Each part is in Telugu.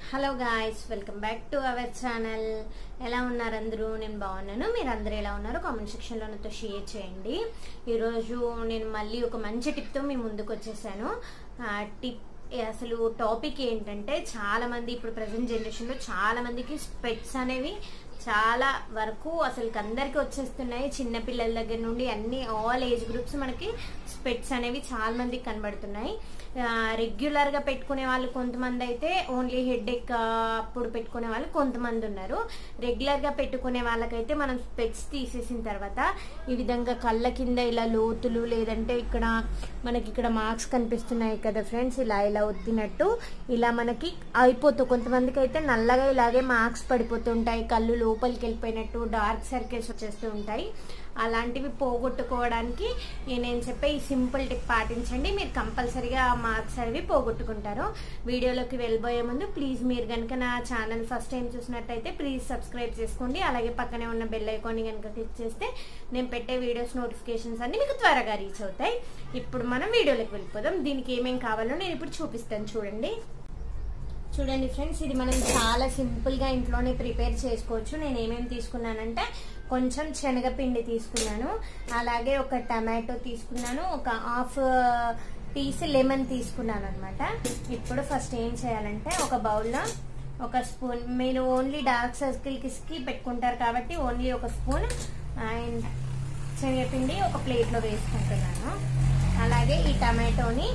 hello guys welcome back to our channel ఎలా ఉన్నారు అందరూ నేను బాగున్నాను మీరు అందరూ ఎలా ఉన్నారు కామెంట్ సెక్షన్లో నాతో షేర్ చేయండి ఈరోజు నేను మళ్ళీ ఒక మంచి టిప్తో మీ ముందుకు వచ్చేసాను ఆ టిప్ అసలు టాపిక్ ఏంటంటే చాలా మంది ఇప్పుడు ప్రజెంట్ జనరేషన్లో చాలా మందికి స్పెట్స్ అనేవి చాలా వరకు అసలు అందరికి వచ్చేస్తున్నాయి చిన్న పిల్లల దగ్గర నుండి అన్ని ఆల్ ఏజ్ గ్రూప్స్ మనకి స్పెట్స్ అనేవి చాలా మందికి కనబడుతున్నాయి రెగ్యులర్ గా పెట్టుకునే వాళ్ళు కొంతమంది అయితే ఓన్లీ హెడ్ ఎక్ అప్పుడు పెట్టుకునే వాళ్ళు కొంతమంది ఉన్నారు రెగ్యులర్ గా పెట్టుకునే వాళ్ళకైతే మనం స్పెట్స్ తీసేసిన తర్వాత ఈ విధంగా కళ్ళ కింద ఇలా లోతులు లేదంటే ఇక్కడ మనకి ఇక్కడ మార్క్స్ కనిపిస్తున్నాయి కదా ఫ్రెండ్స్ ఇలా ఇలా వద్దినట్టు ఇలా మనకి అయిపోతూ కొంతమందికి అయితే నల్లగా ఇలాగే మార్క్స్ పడిపోతుంటాయి కళ్ళు లోపలికి వెళ్ళిపోయినట్టు డార్క్ సర్కిల్స్ వచ్చేస్తూ ఉంటాయి అలాంటివి పోగొట్టుకోవడానికి నేను చెప్పే ఈ సింపుల్ టిప్ పాటించండి మీరు కంపల్సరీగా ఆ మార్క్స్ అనేవి పోగొట్టుకుంటారు వీడియోలోకి వెళ్ళబోయే ముందు ప్లీజ్ మీరు కనుక నా ఛానల్ ఫస్ట్ టైం చూసినట్టయితే ప్లీజ్ సబ్స్క్రైబ్ చేసుకోండి అలాగే పక్కనే ఉన్న బెల్ ఐకాన్ని కనుక క్లిక్ చేస్తే నేను పెట్టే వీడియోస్ నోటిఫికేషన్స్ అన్ని మీకు త్వరగా రీచ్ అవుతాయి ఇప్పుడు మనం వీడియోలోకి వెళ్ళిపోదాం దీనికి ఏమేం కావాలో నేను ఇప్పుడు చూపిస్తాను చూడండి చూడండి ఫ్రెండ్స్ ఇది మనం చాలా సింపుల్గా ఇంట్లోనే ప్రిపేర్ చేసుకోవచ్చు నేను ఏమేమి తీసుకున్నానంటే కొంచెం శనగపిండి తీసుకున్నాను అలాగే ఒక టమాటో తీసుకున్నాను ఒక హాఫ్ పీస్ లెమన్ తీసుకున్నాను అనమాట ఇప్పుడు ఫస్ట్ ఏం చేయాలంటే ఒక బౌల్లో ఒక స్పూన్ మీరు ఓన్లీ డార్క్ సర్కిల్కి పెట్టుకుంటారు కాబట్టి ఓన్లీ ఒక స్పూన్ అండ్ శనగపిండి ఒక ప్లేట్లో వేసుకుంటున్నాను అలాగే ఈ టమాటోని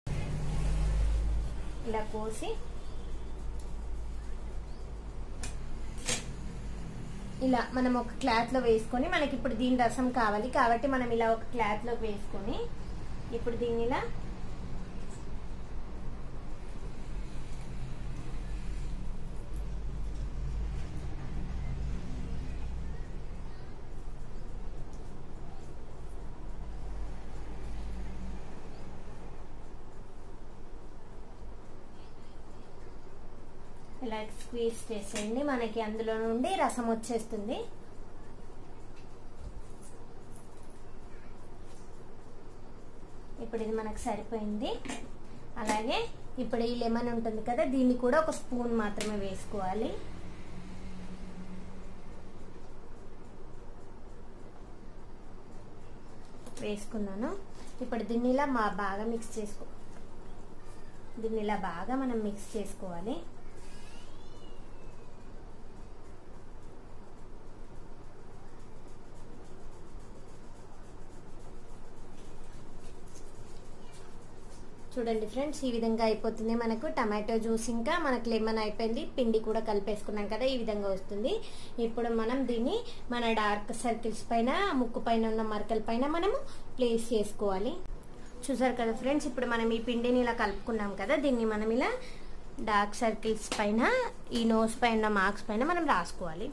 ఇలా కోసి ఇలా మనం ఒక క్లాత్లో వేసుకొని మనకి ఇప్పుడు దీని రసం కావాలి కాబట్టి మనం ఇలా ఒక క్లాత్లో వేసుకొని ఇప్పుడు దీన్ని ఇలా ఇలా స్క్వీజ్ చేసేయండి మనకి అందులో నుండి రసం వచ్చేస్తుంది ఇప్పుడు ఇది మనకు సరిపోయింది అలాగే ఇప్పుడు ఈ లెమన్ ఉంటుంది కదా దీన్ని కూడా ఒక స్పూన్ మాత్రమే వేసుకోవాలి వేసుకున్నాను ఇప్పుడు దీన్ని ఇలా మా బాగా మిక్స్ చేసుకో దీన్ని ఇలా బాగా మనం మిక్స్ చేసుకోవాలి చూడండి ఫ్రెండ్స్ ఈ విధంగా అయిపోతుంది మనకు టమాటో జ్యూస్ ఇంకా మనకు లెమన్ అయిపోయింది పిండి కూడా కలిపేసుకున్నాం కదా ఈ విధంగా వస్తుంది ఇప్పుడు మనం దీన్ని మన డార్క్ సర్కిల్స్ పైన ముక్కు పైన ఉన్న మరకల పైన మనము ప్లేస్ చేసుకోవాలి చూసారు కదా ఫ్రెండ్స్ ఇప్పుడు మనం ఈ పిండిని ఇలా కలుపుకున్నాం కదా దీన్ని మనం ఇలా డార్క్ సర్కిల్స్ పైన ఈ నోస్ పైన మార్క్స్ పైన మనం రాసుకోవాలి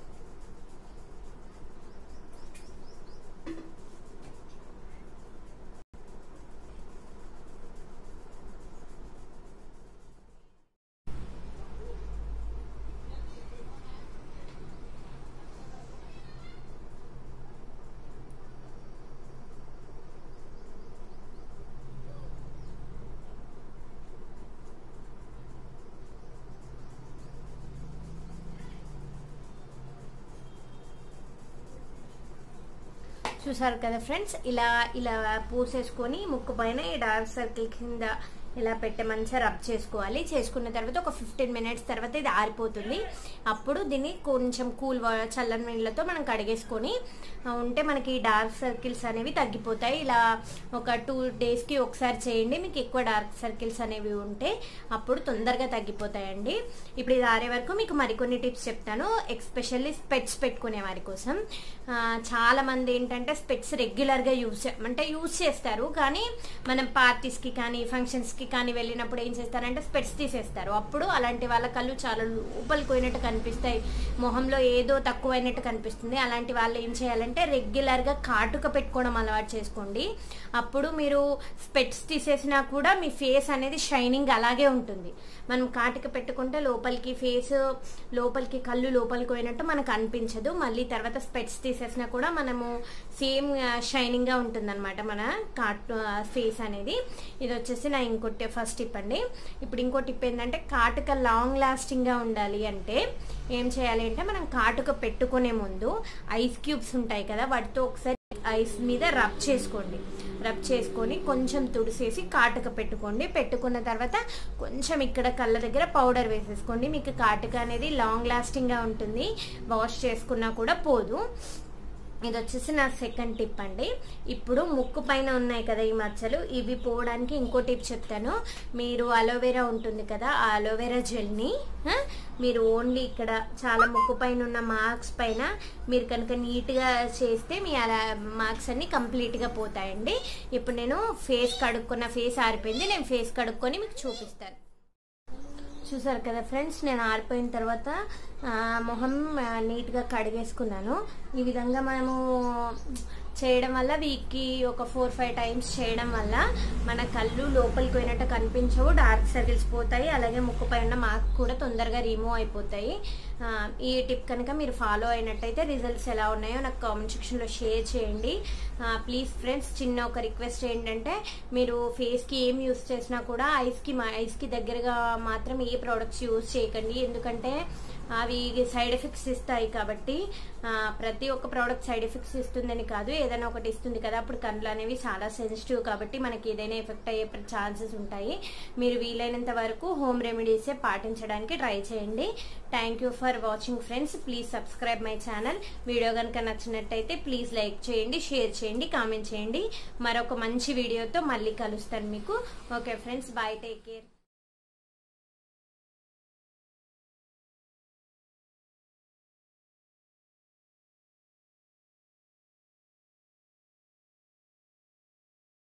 చూసారు కదా ఫ్రెండ్స్ ఇలా ఇలా పూసేసుకొని ముక్కు పైన ఈ డార్క్ సర్కిల్ కింద ఇలా పెట్టే మంచిగా రబ్ చేసుకోవాలి చేసుకున్న తర్వాత ఒక ఫిఫ్టీన్ మినిట్స్ తర్వాత ఇది ఆరిపోతుంది అప్పుడు దీన్ని కొంచెం కూల్ చల్లని నీళ్ళతో మనం కడిగేసుకొని ఉంటే మనకి డార్క్ సర్కిల్స్ అనేవి తగ్గిపోతాయి ఇలా ఒక టూ డేస్కి ఒకసారి చేయండి మీకు ఎక్కువ డార్క్ సర్కిల్స్ అనేవి ఉంటే అప్పుడు తొందరగా తగ్గిపోతాయండి ఇప్పుడు ఇది ఆరే వరకు మీకు మరికొన్ని టిప్స్ చెప్తాను ఎక్స్పెషల్లీ స్పెట్స్ పెట్టుకునే వారి కోసం చాలా మంది ఏంటంటే స్పెట్స్ రెగ్యులర్గా యూజ్ అంటే యూజ్ చేస్తారు కానీ మనం పార్టీస్కి కానీ ఫంక్షన్స్కి కి కానీ వెళ్ళినప్పుడు ఏం చేస్తారంటే స్పెట్స్ తీసేస్తారు అప్పుడు అలాంటి వాళ్ళ కళ్ళు చాలా లోపలికి పోయినట్టు కనిపిస్తాయి మొహంలో ఏదో తక్కువైనట్టు కనిపిస్తుంది అలాంటి వాళ్ళు ఏం చేయాలంటే రెగ్యులర్గా కాటుక పెట్టుకోవడం అలవాటు చేసుకోండి అప్పుడు మీరు స్పెట్స్ తీసేసినా కూడా మీ ఫేస్ అనేది షైనింగ్ అలాగే ఉంటుంది మనం కాటుక పెట్టుకుంటే లోపలికి ఫేస్ లోపలికి కళ్ళు లోపలికి పోయినట్టు మనకు అనిపించదు మళ్ళీ తర్వాత స్పెట్స్ తీసేసినా కూడా మనము సేమ్ షైనింగ్గా ఉంటుంది అనమాట మన కాట్ ఫేస్ అనేది ఇది వచ్చేసి నా ఇంకో ఒకటి ఫస్ట్ టిప్ అండి ఇప్పుడు ఇంకో టిప్ ఏంటంటే కాటుక లాంగ్ లాస్టింగ్గా ఉండాలి అంటే ఏం చేయాలి అంటే మనం కాటుక పెట్టుకునే ముందు ఐస్ క్యూబ్స్ ఉంటాయి కదా వాటితో ఒకసారి ఐస్ మీద రబ్ చేసుకోండి రబ్ చేసుకొని కొంచెం తుడిసేసి కాటుక పెట్టుకోండి పెట్టుకున్న తర్వాత కొంచెం ఇక్కడ కళ్ళ దగ్గర పౌడర్ వేసేసుకోండి మీకు కాటుక అనేది లాంగ్ లాస్టింగ్గా ఉంటుంది వాష్ చేసుకున్నా కూడా పోదు ఇది వచ్చేసి నా సెకండ్ టిప్ అండి ఇప్పుడు ముక్కు పైన ఉన్నాయి కదా ఈ మచ్చలు ఇవి పోవడానికి ఇంకో టిప్ చెప్తాను మీరు అలోవెరా ఉంటుంది కదా ఆ అలోవెరా జెల్ని ఆ, మీరు ఓన్లీ ఇక్కడ చాలా ముక్కు పైన ఉన్న మార్క్స్ పైన మీరు కనుక నీట్గా చేస్తే మీ అలా మార్క్స్ అన్ని కంప్లీట్గా పోతాయండి ఇప్పుడు నేను ఫేస్ కడుక్కున్న ఫేస్ ఆరిపోయింది నేను ఫేస్ కడుక్కొని మీకు చూపిస్తాను చూసారు కదా ఫ్రెండ్స్ నేను ఆరిపోయిన తర్వాత ఆ, మొహం ఆ, నీట్గా కడిగేసుకున్నాను ఈ విధంగా మనము చేయడం వల్ల వీక్కి ఒక ఫోర్ ఫైవ్ టైమ్స్ చేయడం వల్ల మన కళ్ళు లోపలికి పోయినట్టు కనిపించవు డార్క్ సర్కిల్స్ పోతాయి అలాగే ముక్కు పైన మార్క్ కూడా తొందరగా రిమూవ్ అయిపోతాయి ఆ, ఈ టిప్ కనుక మీరు ఫాలో అయినట్టయితే రిజల్ట్స్ ఎలా ఉన్నాయో నాకు కామెంట్ సెక్షన్లో షేర్ చేయండి ప్లీజ్ ఫ్రెండ్స్ చిన్న ఒక రిక్వెస్ట్ ఏంటంటే మీరు ఫేస్కి ఏం యూస్ చేసినా కూడా ఐస్కి మా ఐస్కి దగ్గరగా మాత్రం ఏ ప్రోడక్ట్స్ యూస్ చేయకండి ఎందుకంటే అవి సైడ్ ఎఫెక్ట్స్ ఇస్తాయి కాబట్టి ఆ, ప్రతి ఒక్క ప్రోడక్ట్ సైడ్ ఎఫెక్ట్స్ ఇస్తుందని కాదు ఏదైనా ఒకటి ఇస్తుంది కదా అప్పుడు కళ్ళు అనేవి చాలా సెన్సిటివ్ కాబట్టి మనకి ఏదైనా ఎఫెక్ట్ అయ్యే ఛాన్సెస్ ఉంటాయి మీరు వీలైనంత వరకు హోమ్ రెమెడీసే పాటించడానికి ట్రై చేయండి thank you for watching friends please subscribe my channel video కనుక నచ్చినట్టయితే ప్లీజ్ లైక్ చేయండి షేర్ చేయండి కామెంట్ చేయండి మరొక మంచి వీడియోతో మళ్ళీ కలుస్తాను మీకు okay friends bye take care